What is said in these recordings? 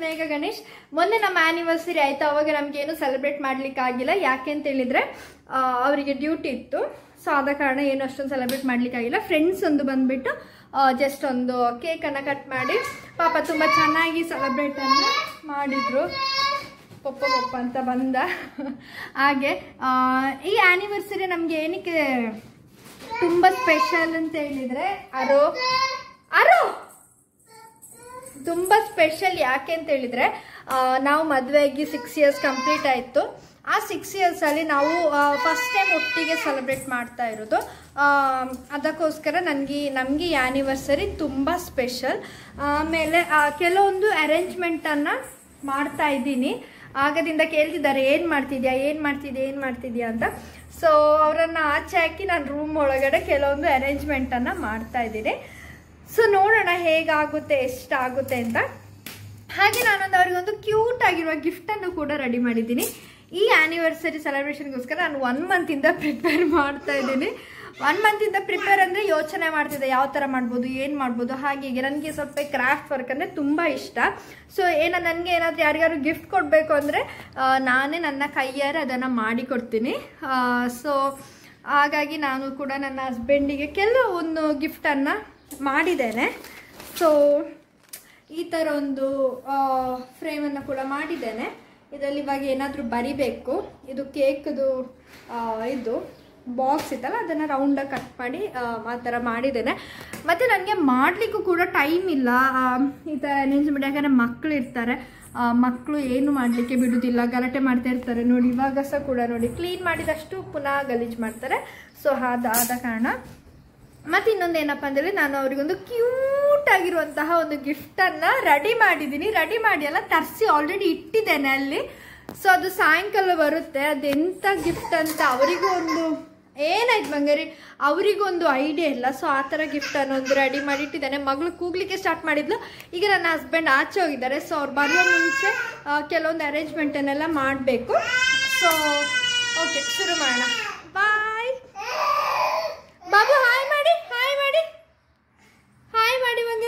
ಸ್ನೇಹ ಗಣೇಶ್ ಮೊನ್ನೆ ನಮ್ಮ ಆನಿವರ್ಸರಿ ಆಯ್ತು ಅವಾಗ ನಮ್ಗೆ ಏನು ಸೆಲೆಬ್ರೇಟ್ ಮಾಡ್ಲಿಕ್ಕೆ ಆಗಿಲ್ಲ ಯಾಕೆ ಅಂತ ಹೇಳಿದ್ರೆ ಆ, ಅವರಿಗೆ ಡ್ಯೂಟಿ ಇತ್ತು ಸೊ ಆದ ಕಾರಣ ಏನು ಅಷ್ಟೊಂದು ಸೆಲೆಬ್ರೇಟ್ ಮಾಡ್ಲಿಕ್ಕೆ ಆಗಿಲ್ಲ ಫ್ರೆಂಡ್ಸ್ ಒಂದು ಬಂದ್ಬಿಟ್ಟು ಜಸ್ಟ್ ಒಂದು ಕೇಕ್ ಅನ್ನ ಕಟ್ ಮಾಡಿ ಪಾಪ ತುಂಬಾ ಚೆನ್ನಾಗಿ ಸೆಲೆಬ್ರೇಟ್ ಅನ್ನ ಮಾಡಿದ್ರು ಪಪ್ಪ ಪಪ್ಪ ಅಂತ ಬಂದ ಹಾಗೆ ಆ, ಈ ಆನಿವರ್ಸರಿ ನಮ್ಗೆ ಏನಕ್ಕೆ ತುಂಬಾ ಸ್ಪೆಷಲ್ ಅಂತ ಹೇಳಿದ್ರೆ ಅರೋ ಅರೋ ತುಂಬ ಸ್ಪೆಷಲ್ ಯಾಕೆ ಅಂತ ಹೇಳಿದ್ರೆ ಆ, ನಾವು ಮದುವೆಯಾಗಿ ಸಿಕ್ಸ್ ಇಯರ್ಸ್ ಕಂಪ್ಲೀಟ್ ಆಯಿತು ಆ ಸಿಕ್ಸ್ ಇಯರ್ಸಲ್ಲಿ ನಾವು ಫಸ್ಟ್ ಟೈಮ್ ಒಟ್ಟಿಗೆ ಸೆಲೆಬ್ರೇಟ್ ಮಾಡ್ತಾ ಇರೋದು ಆ, ಅದಕ್ಕೋಸ್ಕರ ನನಗೆ ನಮಗೆ ಈ ಆ್ಯನಿವರ್ಸರಿ ತುಂಬ ಸ್ಪೆಷಲ್ ಆಮೇಲೆ ಆ, ಕೆಲವೊಂದು ಅರೇಂಜ್ಮೆಂಟನ್ನು ಮಾಡ್ತಾ ಇದ್ದೀನಿ ಆಗದಿಂದ ಕೇಳ್ತಿದ್ದಾರೆ ಏನು ಮಾಡ್ತಿದ್ಯಾ ಏನು ಮಾಡ್ತಿದ್ಯಾ ಏನು ಮಾಡ್ತಿದ್ಯಾ ಅಂತ ಸೊ ಅವರನ್ನು ಆಚೆ ಹಾಕಿ ನಾನು ರೂಮ್ ಒಳಗಡೆ ಕೆಲವೊಂದು ಅರೇಂಜ್ಮೆಂಟನ್ನು ಮಾಡ್ತಾ ಇದ್ದೀನಿ ಸೊ ನೋಡೋಣ ಹೇಗಾಗುತ್ತೆ ಎಷ್ಟಾಗುತ್ತೆ ಅಂತ ಹಾಗೆ ನಾನೊಂದು ಅವ್ರಿಗೊಂದು ಕ್ಯೂಟ್ ಆಗಿರುವ ಗಿಫ್ಟನ್ನು ಕೂಡ ರೆಡಿ ಮಾಡಿದ್ದೀನಿ ಈ ಆ್ಯನಿವರ್ಸರಿ ಸೆಲೆಬ್ರೇಷನ್ಗೋಸ್ಕರ ನಾನು ಒನ್ ಮಂತಿಂದ ಪ್ರಿಪೇರ್ ಮಾಡ್ತಾ ಇದ್ದೀನಿ ಒನ್ ಮಂತಿಂದ ಪ್ರಿಪೇರ್ ಅಂದರೆ ಯೋಚನೆ ಮಾಡ್ತಿದ್ದೆ ಯಾವ ಥರ ಮಾಡ್ಬೋದು ಏನು ಮಾಡ್ಬೋದು ಹಾಗೆ ಹೀಗೆ ನನಗೆ ಸ್ವಲ್ಪ ಕ್ರಾಫ್ಟ್ ವರ್ಕ್ ಅಂದರೆ ತುಂಬ ಇಷ್ಟ ಸೊ ಏನ ನನಗೆ ಏನಾದರೂ ಯಾರಿಗಾರು ಗಿಫ್ಟ್ ಕೊಡಬೇಕು ಅಂದರೆ ನಾನೇ ನನ್ನ ಕೈಯಾರೆ ಅದನ್ನು ಮಾಡಿಕೊಡ್ತೀನಿ ಸೊ ಹಾಗಾಗಿ ನಾನು ಕೂಡ ನನ್ನ ಹಸ್ಬೆಂಡಿಗೆ ಕೆಲವೊಂದು ಗಿಫ್ಟನ್ನು ಮಾಡಿದ್ದೇನೆ ಸೊ ಈ ಥರ ಒಂದು ಫ್ರೇಮನ್ನು ಕೂಡ ಮಾಡಿದ್ದೇನೆ ಇದರಲ್ಲಿ ಇವಾಗ ಏನಾದರೂ ಬರಿಬೇಕು ಇದು ಕೇಕ್ದು ಇದು ಬಾಕ್ಸ್ ಇತ್ತಲ್ಲ ಅದನ್ನು ರೌಂಡಾಗಿ ಕಟ್ ಮಾಡಿ ಆ, ಆ ಥರ ಮಾಡಿದ್ದೇನೆ ಮತ್ತು ನನಗೆ ಮಾಡಲಿಕ್ಕೂ ಕೂಡ ಟೈಮ್ ಇಲ್ಲ ಆ, ಈ ಥರ ಅರೇಂಜ್ಮೆಂಟ್ ಯಾಕಂದರೆ ಮಕ್ಕಳು ಇರ್ತಾರೆ ಮಕ್ಕಳು ಏನು ಮಾಡಲಿಕ್ಕೆ ಬಿಡುವುದಿಲ್ಲ ಗಲಾಟೆ ಮಾಡ್ತಾ ಇರ್ತಾರೆ ನೋಡಿ ಇವಾಗ ಸಹ ಕೂಡ ನೋಡಿ ಕ್ಲೀನ್ ಮಾಡಿದಷ್ಟು ಪುನಃ ಗಲೀಜು ಮಾಡ್ತಾರೆ ಸೊ ಅದ ಆದ ಕಾರಣ ಮತ್ತೆ ಇನ್ನೊಂದು ಏನಪ್ಪ ಅಂದ್ರೆ ನಾನು ಅವರಿಗೊಂದು ಕ್ಯೂಟ್ ಆಗಿರುವಂತಹ ಒಂದು ಗಿಫ್ಟ್ ಅನ್ನ ರೆಡಿ ಮಾಡಿದ್ದೀನಿ ರೆಡಿ ಮಾಡಿ ಎಲ್ಲ ತರಿಸಿ ಆಲ್ರೆಡಿ ಇಟ್ಟಿದ್ದೇನೆ ಅಲ್ಲಿ ಸೊ ಅದು ಸಾಯಂಕಾಲ ಬರುತ್ತೆ ಅದೆಂತ ಗಿಫ್ಟ್ ಅಂತ ಅವರಿಗೂ ಒಂದು ಏನಾಯ್ತು ಬಂಗಾರಿ ಅವರಿಗೂ ಒಂದು ಐಡಿಯಾ ಇಲ್ಲ ಸೊ ಆ ಥರ ಗಿಫ್ಟ್ ಅನ್ನು ಒಂದು ರೆಡಿ ಮಾಡಿ ಇಟ್ಟಿದ್ದೇನೆ ಮಗಳು ಕೂಗ್ಲಿಕ್ಕೆ ಸ್ಟಾರ್ಟ್ ಮಾಡಿದ್ಲು ಈಗ ನನ್ನ ಹಸ್ಬೆಂಡ್ ಆಚೆ ಹೋಗಿದ್ದಾರೆ ಸೊ ಅವ್ರು ಬರುವ ಮುಂಚೆ ಆ, ಕೆಲವೊಂದು ಅರೇಂಜ್ಮೆಂಟನ್ನೆಲ್ಲ ಮಾಡಬೇಕು ಸೊ ಓಕೆ ಶುರು ಮಾಡೋಣ ಬಾಯ್ ಬಾಬು ಹಾಯ್ ಮಾಡಿ ಹಾಯ್ ಮಾಡಿ ಹಾಯ್ ಮಾಡಿ ಮಗ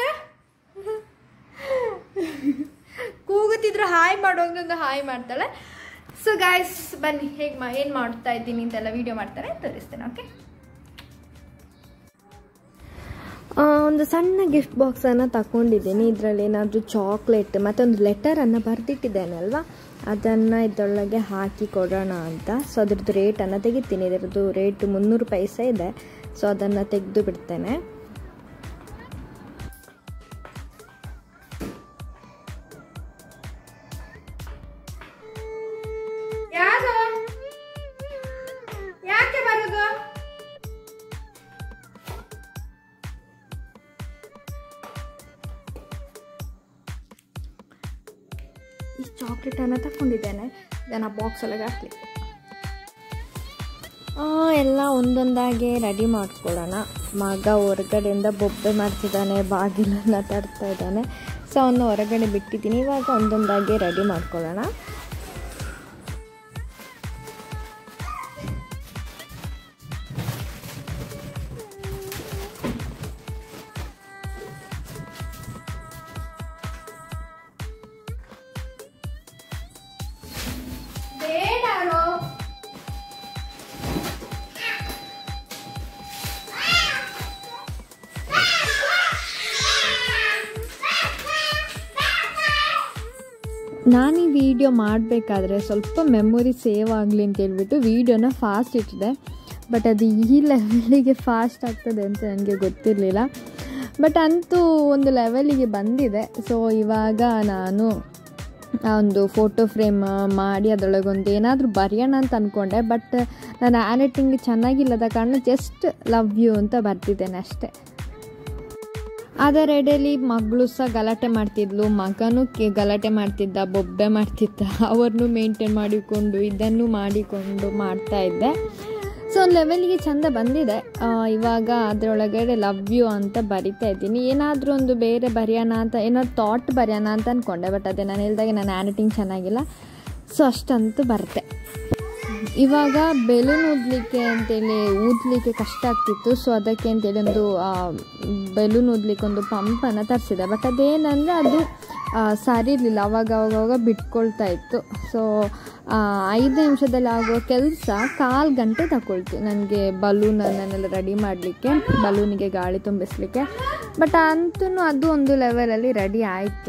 ಕೂಗುತ್ತಿದ್ರು ಹಾಯ್ ಮಾಡುವಂಗೆ ಒಂದು ಹಾಯ್ ಮಾಡ್ತಾಳೆ ಸೊ ಗಾಯ್ಸ್ ಬನ್ನಿ ಹೇಗೆ ಮಾ ಏನು ಮಾಡ್ತಾ ಇದ್ದೀನಿ ಅಂತೆಲ್ಲ ವಿಡಿಯೋ ಮಾಡ್ತಾರೆ ತೋರಿಸ್ತೇನೆ ಓಕೆ ಒಂದು ಸಣ್ಣ ಗಿಫ್ಟ್ ಬಾಕ್ಸನ್ನು ತಗೊಂಡಿದ್ದೀನಿ ಇದರಲ್ಲಿ ಏನಾದರೂ ಚಾಕ್ಲೇಟ್ ಮತ್ತೊಂದು ಲೆಟರನ್ನು ಬರೆದಿಟ್ಟಿದ್ದೇನೆ ಅಲ್ವಾ ಅದನ್ನು ಇದರೊಳಗೆ ಹಾಕಿ ಕೊಡೋಣ ಅಂತ ಸೊ ಅದ್ರದ್ದು ರೇಟನ್ನು ತೆಗಿತೀನಿ ಇದರದ್ದು ರೇಟ್ ಮುನ್ನೂರು ಪೈಸೆ ಇದೆ ಸೊ ಅದನ್ನು ತೆಗೆದು ಬಿಡ್ತೇನೆ ಯಾರು ಯಾಕೆ ಬರೋದು ಈ ಚಾಕ್ಲೇಟನ್ನು ತಗೊಂಡಿದ್ದೇನೆ ಇದನ್ನು ಬಾಕ್ಸ್ ಒಳಗೆ ಹಾಕ್ಲಿಕ್ಕೆ ಆ, ಎಲ್ಲ ಒಂದೊಂದಾಗಿ ರೆಡಿ ಮಾಡ್ಕೊಳ್ಳೋಣ ಮಗ ಹೊರಗಡೆಯಿಂದ ಬೊಬ್ಬೆ ಮಾಡ್ತಿದ್ದಾನೆ ಬಾಗಿಲನ್ನು ತರ್ತಾ ಇದ್ದಾನೆ ಸೊ ಅವನ್ನ ಹೊರಗಡೆ ಬಿಟ್ಟಿದ್ದೀನಿ ಇವಾಗ ಒಂದೊಂದಾಗಿ ರೆಡಿ ಮಾಡ್ಕೊಳ್ಳೋಣ ಬೇಡಾರೋ ನಾನು ಈ ವಿಡಿಯೋ ಮಾಡಬೇಕಾದ್ರೆ ಸ್ವಲ್ಪ ಮೆಮೊರಿ ಸೇವ್ ಆಗಲಿ ಅಂತ ಹೇಳ್ಬಿಟ್ಟು ವಿಡಿಯೋನ ಫಾಸ್ಟ್ ಇಟ್ಟಿದೆ ಬಟ್ ಅದು ಈ ಲೆವೆಲಿಗೆ ಫಾಸ್ಟ್ ಆಗ್ತದೆ ಅಂತ ನನಗೆ ಗೊತ್ತಿರಲಿಲ್ಲ ಬಟ್ ಅಂತೂ ಒಂದು ಲೆವೆಲಿಗೆ ಬಂದಿದೆ ಸೊ ಇವಾಗ ನಾನು ಆ ಒಂದು ಫೋಟೋ ಫ್ರೇಮ್ ಮಾಡಿ ಅದರೊಳಗೆ ಒಂದು ಏನಾದರೂ ಬರೆಯೋಣ ಅಂತ ಅಂದ್ಕೊಂಡೆ ಬಟ್ ನನ್ನ ಹ್ಯಾಂಡ್ ಚೆನ್ನಾಗಿಲ್ಲದ ಕಾರಣ ಜಸ್ಟ್ ಲವ್ ಯು ಅಂತ ಬರ್ತಿದ್ದೇನೆ ಅಷ್ಟೇ ಅದರ ಎಡೆಯಲ್ಲಿ ಮಗಳು ಸಹ ಗಲಾಟೆ ಮಾಡ್ತಿದ್ಲು ಮಗನೂ ಕೆ ಗಲಾಟೆ ಮಾಡ್ತಿದ್ದ ಬೊಬ್ಬೆ ಮಾಡ್ತಿದ್ದ ಅವ್ರನ್ನೂ ಮೇಂಟೈನ್ ಮಾಡಿಕೊಂಡು ಇದನ್ನು ಮಾಡಿಕೊಂಡು ಮಾಡ್ತಾ ಇದ್ದೆ ಸೊ ಒಂದು ಲೆವೆಲ್ಗೆ ಚೆಂದ ಬಂದಿದೆ ಆ, ಇವಾಗ ಅದರೊಳಗಡೆ ಲವ್ ಯು ಅಂತ ಬರಿತಾ ಇದ್ದೀನಿ ಏನಾದರೂ ಒಂದು ಬೇರೆ ಬರೆಯೋಣ ಅಂತ ಏನಾದ್ರು ಥಾಟ್ ಬರೆಯೋಣ ಅಂತ ಅಂದ್ಕೊಂಡೆ ಬಟ್ ಅದೇ ನಾನು ಹೇಳಿದಾಗೆ ನನ್ನ ಹ್ಯಾಂಡ್ ಚೆನ್ನಾಗಿಲ್ಲ ಸೊ ಅಷ್ಟಂತೂ ಬರುತ್ತೆ ಇವಾಗ ಬೆಲೂನ್ ಊದಲಿಕ್ಕೆ ಅಂತೇಳಿ ಊದಲಿಕ್ಕೆ ಕಷ್ಟ ಆಗ್ತಿತ್ತು ಸೊ ಅದಕ್ಕೆ ಅಂತೇಳಿ ಒಂದು ಬೆಲೂನ್ ಊದಲಿಕ್ಕೆ ಒಂದು ಪಂಪನ್ನು ತರಿಸಿದೆ ಬಟ್ ಅದೇನಂದರೆ ಅದು ಸರಿ ಇರಲಿಲ್ಲ ಅವಾಗ ಅವಾಗ ಅವಾಗ ಬಿಟ್ಕೊಳ್ತಾ ಇತ್ತು ಸೊ ಐದು ನಿಮಿಷದಲ್ಲಿ ಆಗೋ ಕೆಲಸ ಕಾಲು ಗಂಟೆ ತಗೊಳ್ತು ನನಗೆ ಬಲೂನನ್ನೆಲ್ಲ ರೆಡಿ ಮಾಡಲಿಕ್ಕೆ ಬಲೂನಿಗೆ ಗಾಳಿ ತುಂಬಿಸ್ಲಿಕ್ಕೆ ಬಟ್ ಅಂತೂ ಅದು ಒಂದು ಲೆವೆಲಲ್ಲಿ ರೆಡಿ ಆಯಿತು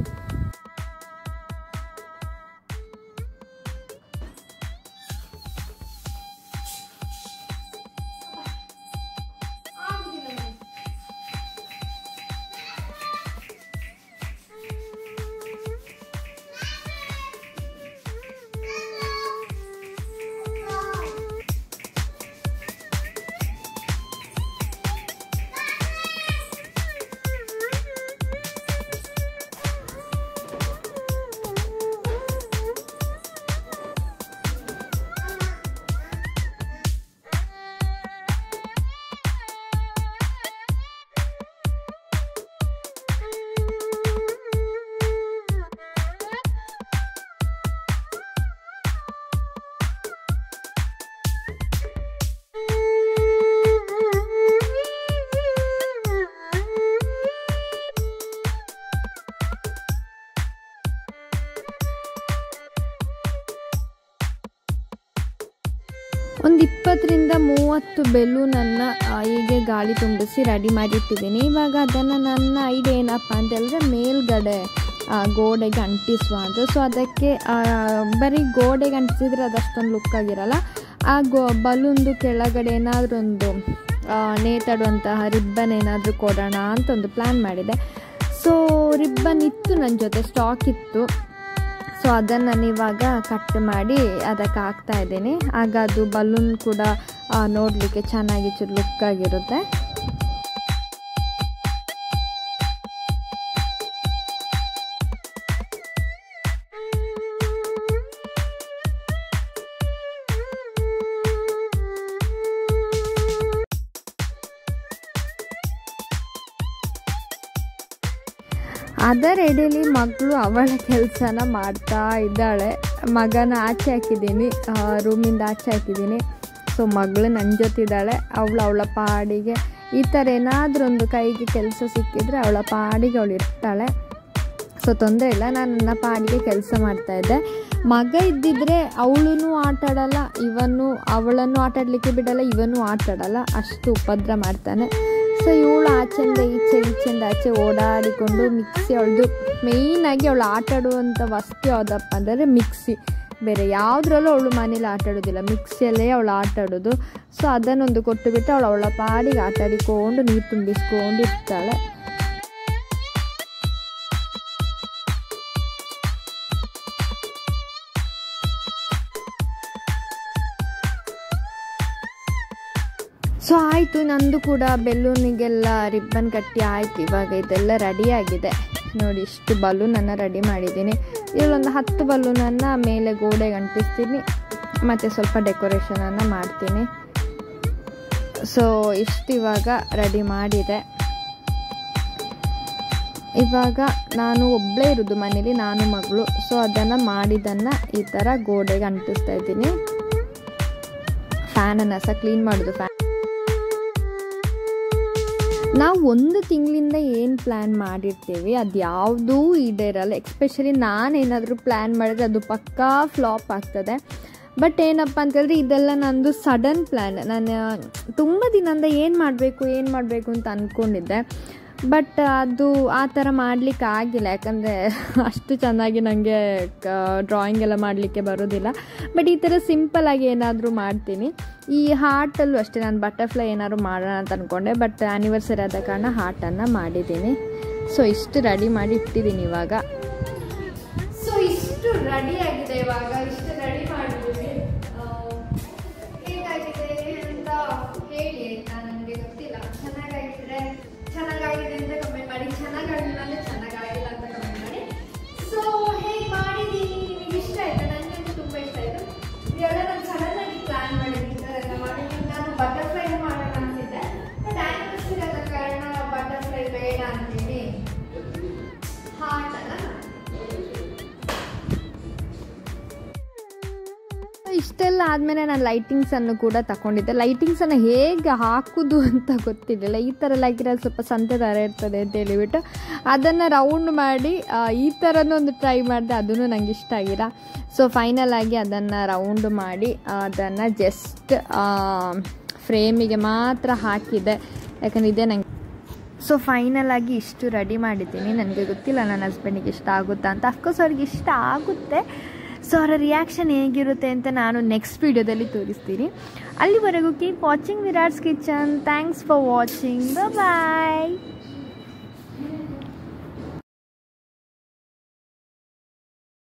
ಒಂದು ಇಪ್ಪತ್ತರಿಂದ ಮೂವತ್ತು ಬೆಲೂನನ್ನು ಹೀಗೆ ಗಾಳಿ ತುಂಬಿಸಿ ರೆಡಿ ಮಾಡಿಟ್ಟಿದ್ದೀನಿ ಇವಾಗ ಅದನ್ನು ನನ್ನ ಐಡಿಯಾ ಏನಪ್ಪ ಅಂತ ಹೇಳಿದ್ರೆ ಮೇಲ್ಗಡೆ ಆ, ಗೋಡೆಗೆ ಅಂಟಿಸುವ ಅಂತ ಸೊ ಅದಕ್ಕೆ ಆ, ಬರೀ ಗೋಡೆಗೆ ಅಂಟಿಸಿದ್ರೆ ಅದಷ್ಟೊಂದು ಲುಕ್ ಆಗಿರಲ್ಲ ಆ ಗೋ ಬಲೂನ್ದು ಕೆಳಗಡೆ ಏನಾದರೂ ಒಂದು ಆ, ನೇತಾಡುವಂತಹ ರಿಬ್ಬನ್ ಏನಾದರೂ ಕೊಡೋಣ ಅಂತ ಒಂದು ಪ್ಲ್ಯಾನ್ ಮಾಡಿದೆ ಸೊ ರಿಬ್ಬನ್ ಇತ್ತು ನನ್ನ ಜೊತೆ ಸ್ಟಾಕ್ ಇತ್ತು ಸೊ ಅದನ್ನು ನಾನು ಇವಾಗ ಕಟ್ ಮಾಡಿ ಅದಕ್ಕೆ ಹಾಕ್ತಾ ಇದ್ದೀನಿ ಆಗ ಅದು ಬಲೂನ್ ಕೂಡ ನೋಡಲಿಕ್ಕೆ ಚೆನ್ನಾಗಿ ಚೂರು ಲುಕ್ ಆಗಿರುತ್ತೆ ಅದರ ಎಡೆಯಲ್ಲಿ ಮಗಳು ಅವಳ ಕೆಲಸನ ಮಾಡ್ತಾ ಇದ್ದಾಳೆ ಮಗನ ಆಚೆ ಹಾಕಿದ್ದೀನಿ ರೂಮಿಂದ ಆಚೆ ಹಾಕಿದ್ದೀನಿ ಸೊ ಮಗಳು ನನ್ನ ಜೊತೆ ಇದ್ದಾಳೆ ಅವಳು ಅವಳ ಪಾಡಿಗೆ ಈ ಥರ ಏನಾದರೂ ಒಂದು ಕೈಗೆ ಕೆಲಸ ಸಿಕ್ಕಿದ್ರೆ ಅವಳ ಪಾಡಿಗೆ ಅವಳು ಇರ್ತಾಳೆ ಸೊ ತೊಂದರೆ ಇಲ್ಲ ನಾನು ನನ್ನ ಪಾಡಿಗೆ ಕೆಲಸ ಮಾಡ್ತಾ ಇದ್ದೆ ಮಗ ಇದ್ದಿದ್ರೆ ಅವಳು ಆಟ ಆಡಲ್ಲ ಇವನು ಅವಳನ್ನು ಆಟ ಆಡಲಿಕ್ಕೆ ಬಿಡಲ್ಲ ಇವನು ಆಟ ಆಡಲ್ಲ ಅಷ್ಟು ಉಪದ್ರ ಮಾಡ್ತಾನೆ ಸೊ ಇವಳು ಆಚೆಯಿಂದ ಈಚೆ ಈಚೆಯಿಂದ ಆಚೆ ಓಡಾಡಿಕೊಂಡು ಮಿಕ್ಸಿ ಅವಳದು ಮೇಯ್ನಾಗಿ ಅವಳು ಆಟ ಆಡುವಂಥ ವಸ್ತು ಯಾವುದಪ್ಪ ಅಂದರೆ ಮಿಕ್ಸಿ ಬೇರೆ ಯಾವುದ್ರಲ್ಲೂ ಅವಳು ಮನೇಲಿ ಆಟ ಆಡೋದಿಲ್ಲ ಮಿಕ್ಸಿಯಲ್ಲೇ ಅವಳು ಆಟ ಆಡೋದು ಸೊ ಅದನ್ನೊಂದು ಕೊಟ್ಟುಬಿಟ್ಟು ಅವಳು ಅವಳ ಪಾಡಿಗೆ ಆಟ ಆಡಿಕೊಂಡು ನೀರು ತುಂಬಿಸ್ಕೊಂಡು ಇರ್ತಾಳೆ ಸೊ ಆಯಿತು ನಂದು ಕೂಡ ಬೆಲೂನಿಗೆಲ್ಲ ರಿಬ್ಬನ್ ಕಟ್ಟಿ ಆಯಿತು ಇವಾಗ ಇದೆಲ್ಲ ರೆಡಿಯಾಗಿದೆ ನೋಡಿ ಇಷ್ಟು ಬಲೂನನ್ನು ರೆಡಿ ಮಾಡಿದ್ದೀನಿ ಇದರಲ್ಲೊಂದು ಹತ್ತು ಬಲೂನನ್ನು ಮೇಲೆ ಗೋಡೆಗೆ ಅಂಟಿಸ್ತೀನಿ ಮತ್ತು ಸ್ವಲ್ಪ ಡೆಕೋರೇಷನನ್ನು ಮಾಡ್ತೀನಿ ಸೊ ಇಷ್ಟು ಇವಾಗ ರೆಡಿ ಮಾಡಿದೆ ಇವಾಗ ನಾನು ಒಬ್ಬಳೇ ಇರೋದು ಮನೇಲಿ ನಾನು ಮಗಳು ಸೊ ಅದನ್ನು ಮಾಡಿದ್ದನ್ನು ಈ ಥರ ಗೋಡೆಗೆ ಅಂಟಿಸ್ತಾ ಇದ್ದೀನಿ ಫ್ಯಾನನ್ನು ಸಹ ಕ್ಲೀನ್ ಮಾಡೋದು ಫ್ಯಾನ್ ನಾವು ಒಂದು ತಿಂಗಳಿಂದ ಏನು ಪ್ಲ್ಯಾನ್ ಮಾಡಿರ್ತೀವಿ ಅದು ಯಾವುದೂ ಈಡೇರಲ್ಲ ಎಕ್ಸ್ಪೆಷಲಿ ನಾನೇನಾದರೂ ಪ್ಲ್ಯಾನ್ ಮಾಡಿದ್ರೆ ಅದು ಪಕ್ಕಾ ಫ್ಲಾಪ್ ಆಗ್ತದೆ ಬಟ್ ಏನಪ್ಪ ಅಂತಂದರೆ ಇದೆಲ್ಲ ನಂದು ಸಡನ್ ಪ್ಲ್ಯಾನ್ ನಾನು ತುಂಬ ದಿನದಿಂದ ಏನು ಮಾಡಬೇಕು ಏನು ಮಾಡಬೇಕು ಅಂತ ಅಂದ್ಕೊಂಡಿದ್ದೆ ಬಟ್ ಅದು ಆ ಥರ ಮಾಡಲಿಕ್ಕೆ ಆಗಿಲ್ಲ ಯಾಕಂದರೆ ಅಷ್ಟು ಚೆನ್ನಾಗಿ ನನಗೆ ಡ್ರಾಯಿಂಗ್ ಎಲ್ಲ ಮಾಡಲಿಕ್ಕೆ ಬರೋದಿಲ್ಲ ಬಟ್ ಈ ಥರ ಸಿಂಪಲ್ಲಾಗಿ ಏನಾದರೂ ಮಾಡ್ತೀನಿ ಈ ಹಾರ್ಟಲ್ಲೂ ಅಷ್ಟೇ ನಾನು ಬಟರ್ಫ್ಲೈ ಏನಾದ್ರು ಮಾಡೋಣ ಅಂತ ಅಂದ್ಕೊಂಡೆ ಬಟ್ ಆ್ಯನಿವರ್ಸರಿ ಆದ ಕಾರಣ ಹಾರ್ಟನ್ನು ಮಾಡಿದ್ದೀನಿ ಸೊ ಇಷ್ಟು ರೆಡಿ ಮಾಡಿ ಇಟ್ಟಿದ್ದೀನಿ ಇವಾಗ ಸೊ ಇಷ್ಟು ರೆಡಿ ಆಗಿದೆ ಇವಾಗ ಇಷ್ಟು ರೆಡಿ ಮಾಡಿದ್ದೀವಿ ಆ, ಹೇಗಾಗಿದೆ ಅಂತ ಹೇಳಿ ಆಯ್ತಾ ನನಗೆ ಗೊತ್ತಿಲ್ಲ ಚೆನ್ನಾಗಾಗಿದ್ರೆ ಚೆನ್ನಾಗಾಗಿದೆ ಅಂತ ಕಮೆಂಟ್ ಮಾಡಿ ಚೆನ್ನಾಗಾಗಿಲ್ಲ ಅಂದ್ರೆ ಚೆನ್ನಾಗಾಗಿಲ್ಲ ಅಂತ ಕಮೆಂಟ್ ಮಾಡಿ ಸೊ ಹೇಗೆ ಮಾಡಿದ್ದೀನಿ ನಿಮಗೆ ಇಷ್ಟ ಆಯ್ತಾ ನನಗೆ ತುಂಬ ಇಷ್ಟ ಆಯಿತು ಇದೆಲ್ಲ ನಾನು ಸಡನ್ ಆಗಿ ಪ್ಲಾನ್ ಮಾಡಿದ್ದೀನಿ ಸರ್ ಎಲ್ಲ ಮಾಡಿ ನಾನು ಬಟರ್ಫ್ಲೈ ಮಾಡೋಣ ಅಂತಿದ್ದೆ ಬಟ್ ಆ್ಯನಿವರ್ಸರಿ ಆದ ಕಾರಣ ಬಟರ್ಫ್ಲೈ ಬೇಡ ಅಂತೇಳಿ ಹಾರ್ಟ್ ಅಲ್ಲ ಇಷ್ಟೆಲ್ಲ ಆದಮೇಲೆ ನಾನು ಲೈಟಿಂಗ್ಸನ್ನು ಕೂಡ ತಗೊಂಡಿದ್ದೆ ಲೈಟಿಂಗ್ಸನ್ನು ಹೇಗೆ ಹಾಕೋದು ಅಂತ ಗೊತ್ತಿರಲಿಲ್ಲ ಈ ಥರ ಎಲ್ಲ ಹಾಕಿದ್ರೆ ಸ್ವಲ್ಪ ಸಂತೆ ಥರ ಇರ್ತದೆ ಅಂತ ಹೇಳಿಬಿಟ್ಟು ಅದನ್ನು ರೌಂಡ್ ಮಾಡಿ ಆ, ಈ ಥರನೂ ಒಂದು ಟ್ರೈ ಮಾಡಿದೆ ಅದೂ ನಂಗೆ ಇಷ್ಟ ಆಗಿಲ್ಲ ಸೊ ಫೈನಲ್ ಆಗಿ ಅದನ್ನು ರೌಂಡ್ ಮಾಡಿ ಅದನ್ನು ಜಸ್ಟ್ ಫ್ರೇಮಿಗೆ ಮಾತ್ರ ಹಾಕಿದೆ ಯಾಕಂದರೆ ಇದೇ ನಂಗೆ ಸೊ ಫೈನಲ್ ಆಗಿ ಇಷ್ಟು ರೆಡಿ ಮಾಡಿದ್ದೀನಿ ನನಗೆ ಗೊತ್ತಿಲ್ಲ ನನ್ನ ಹಸ್ಬೆಂಡಿಗೆ ಇಷ್ಟ ಆಗುತ್ತಾ ಅಂತ ಅಫ್ಕೋರ್ಸ್ ಅವ್ರಿಗೆ ಇಷ್ಟ ಆಗುತ್ತೆ ಸೊ ಅವರ ರಿಯಾಕ್ಷನ್ ಹೇಗಿರುತ್ತೆ ಅಂತ ನಾನು ನೆಕ್ಸ್ಟ್ ವೀಡಿಯೋದಲ್ಲಿ ತೋರಿಸ್ತೀನಿ ಅಲ್ಲಿವರೆಗೂ keep watching Virat's kitchen thanks for watching bye